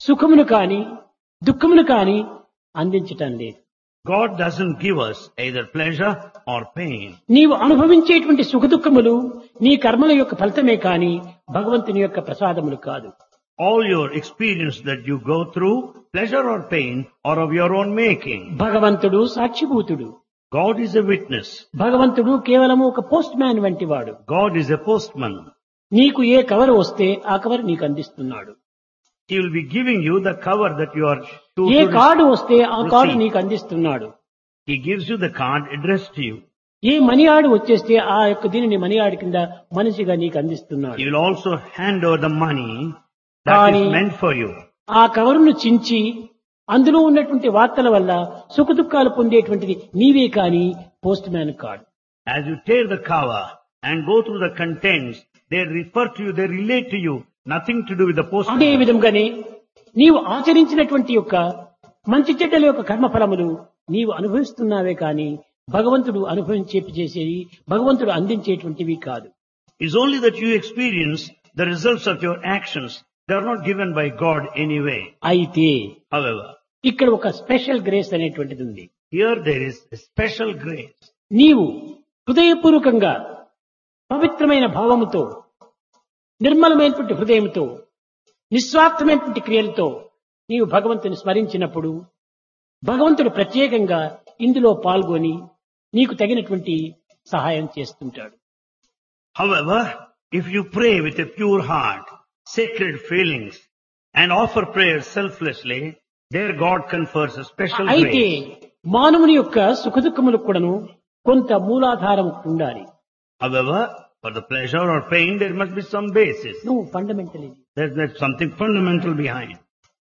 సుఖమును కాని దుఃఖమును కాని అందించటం లేదు God doesn't give us either pleasure or pain. నీవు అనుభవించేటువంటి సుఖ దుఃఖములు నీ కర్మల యొక్క ఫలితమే కాని భగవంతుని యొక్క ప్రసాదములు కాదు All your experience that you go through, pleasure or pain, are of your own making. భగవంతుడు సాక్షిభూతుడు God is a witness. భగవంతుడు కేవలము ఒక పోస్ట్ మ్యాన్ వంటి వాడు God is a postman. నీకు ఏ కవర్ వస్తే ఆ కవర్ నీకు అందిస్తున్నాడు He will be giving you the cover that you are to, ఏ to కార్డు వస్తే ఆ కార్డు receive. నీకు అందిస్తున్నాడు He gives you the card addressed to you. ఏ మనియాడు వచ్చేస్తే ఆ యొక్క దీనిని మనియాడి కింద మనిషిగా నీకు అందిస్తున్నాడు He will also hand over the money that Kani- is meant for you. ఆ కవరును చించి అందులో ఉన్నటువంటి వార్తల వల్ల సుఖ దుఃఖాలు పొందేటువంటిది నీవే కాని పోస్ట్ మ్యాన్ కాడు As you tear the cover and go through the contents, they refer to you, they relate to you, nothing to do with the అదే postman. విధంగానే నీవు ఆచరించినటువంటి యొక్క మంచి చెడ్డల యొక్క కర్మఫలములు నీవు అనుభవిస్తున్నావే కాని భగవంతుడు అనుభవించే చేసేవి భగవంతుడు అందించేటువంటివి కాదు It's only that you experience the results of your actions. They are not given by God anyway. అయితే However, ఇక్కడ ఒక స్పెషల్ గ్రేస్ అనేటువంటిది ఉంది here there is a special grace. నీవు హృదయపూర్వకంగా పవిత్రమైన భావముతో నిర్మలమైనటువంటి హృదయంతో నిస్వార్థమైనటువంటి క్రియలతో నీవు భగవంతుని స్మరించినప్పుడు భగవంతుడు ప్రత్యేకంగా ఇందులో పాల్గొని నీకు తగినటువంటి సహాయం చేస్తుంటాడు However, if you pray with a pure heart, sacred feelings, and offer prayer selflessly, there God confers a special అయితే grace. మానవుని యొక్క సుఖదుఖములకు కూడాను కొంత మూలాధారం ఉండాలి However, for the pleasure or pain, there must be some basis. నువ్వు fundamental ఇది There's, there's something fundamental behind.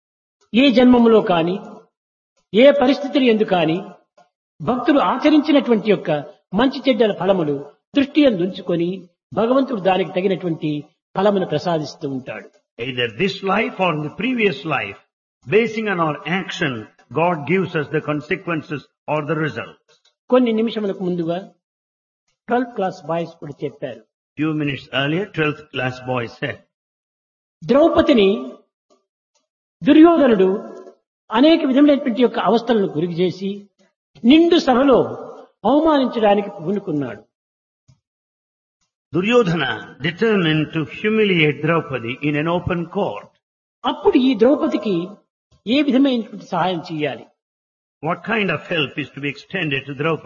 ఏ జన్మములో కాని ఏ పరిస్థితులు ఎందు కాని భక్తులు ఆచరించినటువంటి యొక్క మంచి చెడ్డల ఫలములు దృష్టి ఉంచుకొని భగవంతుడు దానికి తగినటువంటి ఫలమును ప్రసాదిస్తూ ఉంటాడు Either this life or in the previous life, basing on our action, God gives us the consequences or the results. కొన్ని నిమిషములకు ముందుగా ట్వెల్త్ క్లాస్ బాయ్స్ కూడా చెప్పారు Few minutes earlier, 12th class boy said, ద్రౌపదిని దుర్యోధనుడు అనేక విధములైనటువంటి యొక్క అవస్థలను గురి చేసి నిండు సభలో అవమానించడానికి పూనుకున్నాడు Duryodhana determined to humiliate Draupadi in an open court. అప్పుడు ఈ ద్రౌపదికి ఏ విధమైనటువంటి సహాయం చేయాలి What kind of help is to be extended to Draupadi?